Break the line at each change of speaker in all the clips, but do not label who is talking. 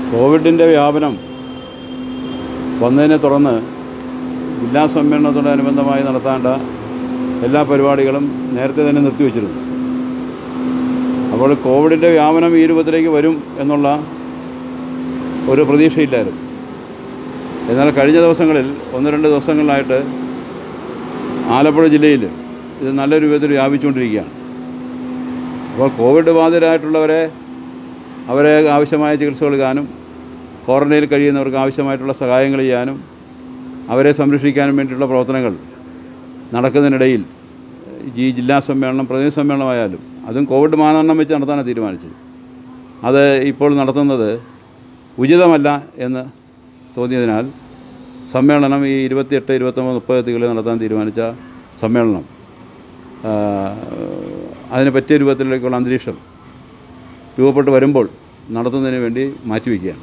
കോവിഡിൻ്റെ വ്യാപനം വന്നതിനെ തുടർന്ന് ജില്ലാ സമ്മേളനത്തോടനുബന്ധമായി നടത്തേണ്ട എല്ലാ പരിപാടികളും നേരത്തെ തന്നെ നിർത്തിവെച്ചിരുന്നു അപ്പോൾ കോവിഡിൻ്റെ വ്യാപനം ഈ രൂപത്തിലേക്ക് വരും എന്നുള്ള ഒരു പ്രതീക്ഷയില്ലായിരുന്നു എന്നാൽ കഴിഞ്ഞ ദിവസങ്ങളിൽ ഒന്ന് രണ്ട് ദിവസങ്ങളിലായിട്ട് ആലപ്പുഴ ജില്ലയിൽ ഇത് നല്ല രൂപത്തിൽ വ്യാപിച്ചുകൊണ്ടിരിക്കുകയാണ് അപ്പോൾ കോവിഡ് ബാധിതരായിട്ടുള്ളവരെ അവരെ ആവശ്യമായ ചികിത്സ നൽകാനും ക്വാറന്റൈനിൽ കഴിയുന്നവർക്ക് ആവശ്യമായിട്ടുള്ള സഹായങ്ങൾ ചെയ്യാനും അവരെ സംരക്ഷിക്കാനും വേണ്ടിയിട്ടുള്ള പ്രവർത്തനങ്ങൾ നടക്കുന്നതിനിടയിൽ ഈ ജില്ലാ സമ്മേളനം പ്രതിനിധി സമ്മേളനമായാലും അതും കോവിഡ് മാനദണ്ഡം വെച്ച് നടത്താനാണ് തീരുമാനിച്ചത് അത് ഇപ്പോൾ നടത്തുന്നത് ഉചിതമല്ല എന്ന് തോന്നിയതിനാൽ സമ്മേളനം ഈ ഇരുപത്തിയെട്ട് ഇരുപത്തൊമ്പത് മുപ്പത് തീയതികളിൽ നടത്താൻ തീരുമാനിച്ച സമ്മേളനം ആ, അതിന് പറ്റിയ രൂപത്തിലേക്കുള്ള അന്തരീക്ഷം രൂപപ്പെട്ട് വരുമ്പോൾ നടത്തുന്നതിന് വേണ്ടി മാറ്റിവെക്കുകയാണ്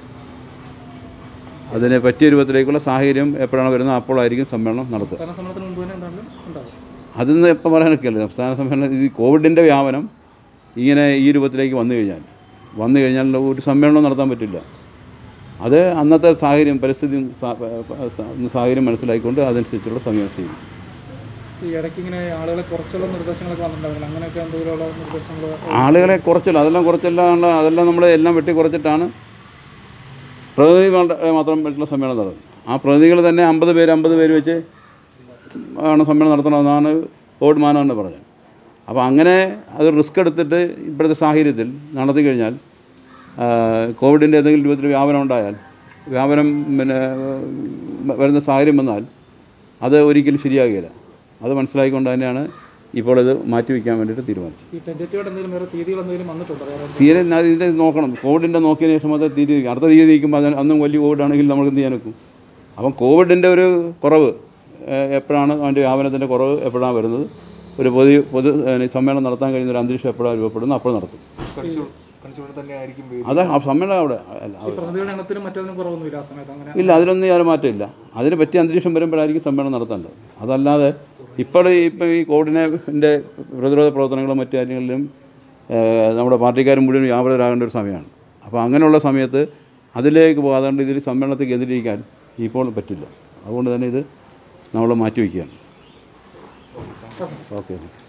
അതിന് പറ്റിയ രൂപത്തിലേക്കുള്ള സാഹചര്യം എപ്പോഴാണ് വരുന്നത് അപ്പോഴായിരിക്കും സമ്മേളനം നടത്തുക
സംസ്ഥാന സമ്മേളനത്തിന് മുമ്പ് തന്നെ എന്തായാലും ഉണ്ടാവും
അതൊന്നും എപ്പോൾ പറയാനൊക്കെയല്ല സംസ്ഥാന സമ്മേളനം ഈ കോവിഡിൻ്റെ വ്യാപനം ഇങ്ങനെ ഈ രൂപത്തിലേക്ക് വന്നു കഴിഞ്ഞാൽ വന്നു കഴിഞ്ഞാൽ ഒരു സമ്മേളനം നടത്താൻ പറ്റില്ല അത് അന്നത്തെ സാഹചര്യം പരിസ്ഥിതി സാ- സാ- സാഹചര്യം മനസ്സിലാക്കിക്കൊണ്ട് അതനുസരിച്ചുള്ള സമയം ചെയ്യും
ഈ ഇടയ്ക്ക് ഇങ്ങനെ ആളുകളെ കുറച്ചുള്ള നിർദ്ദേശങ്ങളൊക്കെ വന്നിട്ടുണ്ടാവില്ല അങ്ങനെയൊക്കെ എന്തെങ്കിലുമുള്ള നിർദ്ദേശങ്ങൾ
ആളുകളെ കുറച്ചല്ല അതെല്ലാം കുറച്ചെല്ലാം ഉള്ള അതെല്ലാം നമ്മൾ എല്ലാം വെട്ടി കുറച്ചിട്ടാണ് പ്രതിനിധികളുടെ മാത്രം വെച്ചുള്ള സമ്മേളനം നടന്നത് ആ പ്രതിനിധികൾ തന്നെ അമ്പത് പേര് അമ്പത് പേര് വെച്ച് ആണ് സമ്മേളനം നടത്തണമെന്നാണ് കോവിഡ് മാനദണ്ഡം പറഞ്ഞത് അപ്പോൾ അങ്ങനെ അത് റിസ്ക് എടുത്തിട്ട് ഇപ്പോഴത്തെ സാഹചര്യത്തിൽ നടത്തി കഴിഞ്ഞാൽ ആ, കോവിഡിൻ്റെ ഏതെങ്കിലും രൂപത്തിൽ വ്യാപനം ഉണ്ടായാൽ വ്യാപനം പിന്നെ ഏഹ്, വരുന്ന സാഹചര്യം വന്നാൽ അത് ഒരിക്കലും ശരിയാകുകയില്ല അത് മനസ്സിലാക്കിക്കൊണ്ട് തന്നെയാണ് ഇപ്പോൾ ഇത് മാറ്റിവെക്കാൻ വേണ്ടിയിട്ട് തീരുമാനിച്ചത്
ഈ ടെൻറ്റേറ്റീവായിട്ട് എന്തെങ്കിലും വേറെ തീയതികൾ എന്തെങ്കിലും വന്നിട്ടുണ്ടോ വേറെ
തീരെ ന- ഇതിൻ്റെ നോക്കണം കോവിഡിൻ്റെ നോക്കിയതിന് ശേഷം അത് തീരെ അടുത്ത തീയതി നിൽക്കുമ്പോൾ അതിന് അന്നും വലിയ കോവിഡാണെങ്കിൽ നമുക്ക് എന്ത് ചെയ്യാൻ ഒക്കും അപ്പം കോവിഡിൻ്റെ ഒരു കുറവ് ഏഹ്, എപ്പോഴാണ് അതിൻ്റെ വ്യാപനത്തിൻ്റെ കുറവ് എപ്പോഴാണ് വരുന്നത് ഒരു പൊതു പൊതു ഏഹ്, സമ്മേളനം നടത്താൻ കഴിയുന്ന ഒരു അന്തരീക്ഷം എപ്പോഴാണ് രൂപപ്പെടുന്നത് അപ്പോൾ നടത്തും
കണിച്ചുകൊണ്ട് തന്നെ ആയിരിക്കും വേദി.
അത് ആ സമ്മേളനം അവിടെ അല്ല
ഈ പ്രതികളുടെ എണ്ണത്തിലും മറ്റൊന്നും കുറവൊന്നുമില്ല ആ സമയത്ത് അങ്ങനെ
ഇല്ല അതിലൊന്നും യാതൊരു മാറ്റമില്ല അതിന് പറ്റിയ അന്തരീക്ഷം വരുമ്പോഴായിരിക്കും സമ്മേളനം നടത്തേണ്ടത് അതല്ലാതെ ഇപ്പോൾ ഇപ്പോൾ ഈ കോവിഡിനെ പ്രതിരോധ പ്രവർത്തനങ്ങളും മറ്റു കാര്യങ്ങളിലും ഏഹ്, നമ്മുടെ പാർട്ടിക്കാരും മുഴുവൻ വ്യാപൃതരാകേണ്ട ഒരു സമയമാണ് അപ്പോൾ അങ്ങനെയുള്ള സമയത്ത് അതിലേക്ക് പോകാതെ ഇതിൽ സമ്മേളനത്തിൽ കേന്ദ്രീകരിക്കാൻ ഇപ്പോൾ പറ്റില്ല അതുകൊണ്ട് തന്നെ ഇത് നമ്മൾ മാറ്റിവെക്കുകയാണ് ഓക്കെ